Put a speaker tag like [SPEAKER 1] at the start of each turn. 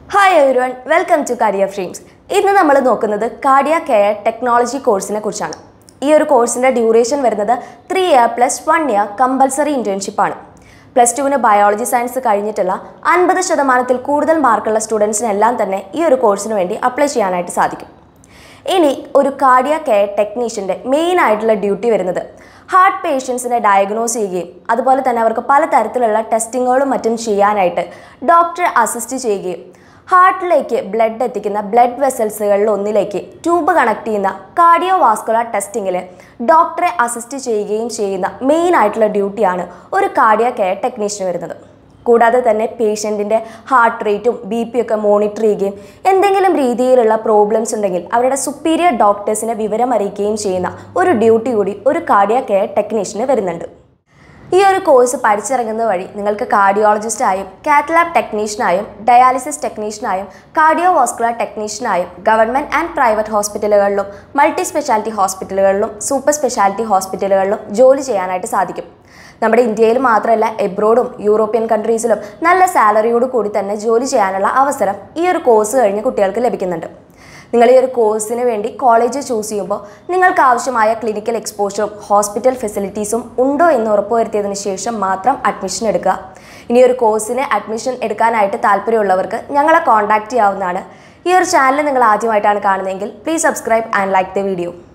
[SPEAKER 1] hi everyone welcome to Cardia Frames ഇന്ന് നമ്മൾ നോക്കുന്നത് കാർഡിയ കെയർ ടെക്നോളജി കോഴ്സിനെ കുറിച്ചാണ് ഈ ഒരു കോഴ്സിൻ്റെ ഡ്യൂറേഷൻ വരുന്നത് three year plus one year compulsory ഇൻറ്റേൺഷിപ്പാണ് പ്ലസ് ടുവിന് ബയോളജി സയൻസ് കഴിഞ്ഞിട്ടുള്ള അൻപത് ശതമാനത്തിൽ കൂടുതൽ മാർക്കുള്ള സ്റ്റുഡൻസിനെല്ലാം തന്നെ ഈ ഒരു കോഴ്സിന് വേണ്ടി അപ്ലൈ ചെയ്യാനായിട്ട് സാധിക്കും ഇനി ഒരു കാർഡിയ കെയർ ടെക്നീഷ്യൻ്റെ മെയിൻ ആയിട്ടുള്ള ഡ്യൂട്ടി വരുന്നത് ഹാർട്ട് പേഷ്യൻസിനെ ഡയഗ്നോസ് ചെയ്യുകയും അതുപോലെ തന്നെ അവർക്ക് പലതരത്തിലുള്ള ടെസ്റ്റിങ്ങുകളും മറ്റും ചെയ്യാനായിട്ട് ഡോക്ടറെ അസിസ്റ്റ് ചെയ്യുകയും ഹാർട്ടിലേക്ക് ബ്ലഡ് എത്തിക്കുന്ന ബ്ലഡ് വെസൽസുകളിൽ ഒന്നിലേക്ക് ട്യൂബ് കണക്ട് ചെയ്യുന്ന കാർഡിയോ വാസ്കുലർ ടെസ്റ്റിങ്ങിൽ ഡോക്ടറെ അസിസ്റ്റ് ചെയ്യുകയും ചെയ്യുന്ന മെയിൻ ആയിട്ടുള്ള ഡ്യൂട്ടിയാണ് ഒരു കാർഡിയോ കെയർ ടെക്നീഷ്യന് വരുന്നത് കൂടാതെ തന്നെ പേഷ്യൻറ്റിൻ്റെ ഹാർട്ട് റേറ്റും ബി പി ഒക്കെ മോണിറ്റർ ചെയ്യുകയും എന്തെങ്കിലും രീതിയിലുള്ള പ്രോബ്ലംസ് ഉണ്ടെങ്കിൽ അവരുടെ സുപ്പീരിയർ ഡോക്ടേഴ്സിനെ വിവരം അറിയിക്കുകയും ചെയ്യുന്ന ഒരു ഡ്യൂട്ടി കൂടി ഒരു കാർഡിയ കെയർ ടെക്നീഷ്യന് വരുന്നുണ്ട് ഈ ഒരു കോഴ്സ് പഠിച്ചിറങ്ങുന്നത് വഴി നിങ്ങൾക്ക് കാർഡിയോളജിസ്റ്റായും കാത്തലാബ് ടെക്നീഷ്യനായും ഡയാലിസിസ് ടെക്നീഷ്യനായും കാർഡിയോ വാസ്കുലർ ടെക്നീഷ്യനായും ഗവൺമെൻറ് ആൻഡ് പ്രൈവറ്റ് ഹോസ്പിറ്റലുകളിലും മൾട്ടി സ്പെഷ്യാലിറ്റി ഹോസ്പിറ്റലുകളിലും സൂപ്പർ സ്പെഷ്യാലിറ്റി ഹോസ്പിറ്റലുകളിലും ജോലി ചെയ്യാനായിട്ട് സാധിക്കും നമ്മുടെ ഇന്ത്യയിൽ മാത്രമല്ല എബ്രോഡും യൂറോപ്യൻ കൺട്രീസിലും നല്ല സാലറിയോട് കൂടി തന്നെ ജോലി ചെയ്യാനുള്ള അവസരം ഈ ഒരു കോഴ്സ് കഴിഞ്ഞ് കുട്ടികൾക്ക് ലഭിക്കുന്നുണ്ട് നിങ്ങൾ ഈ ഒരു കോഴ്സിന് വേണ്ടി കോളേജ് ചൂസ് ചെയ്യുമ്പോൾ നിങ്ങൾക്ക് ആവശ്യമായ ക്ലിനിക്കൽ എക്സ്പോഷറും ഹോസ്പിറ്റൽ ഫെസിലിറ്റീസും ഉണ്ടോ എന്ന് ഉറപ്പുവരുത്തിയതിന് ശേഷം മാത്രം അഡ്മിഷൻ എടുക്കുക ഇനി ഒരു കോഴ്സിന് അഡ്മിഷൻ എടുക്കാനായിട്ട് താല്പര്യമുള്ളവർക്ക് ഞങ്ങളെ കോൺടാക്റ്റ് ചെയ്യാവുന്നതാണ് ഈ ഒരു ചാനൽ നിങ്ങൾ ആദ്യമായിട്ടാണ് കാണുന്നതെങ്കിൽ please subscribe and like the video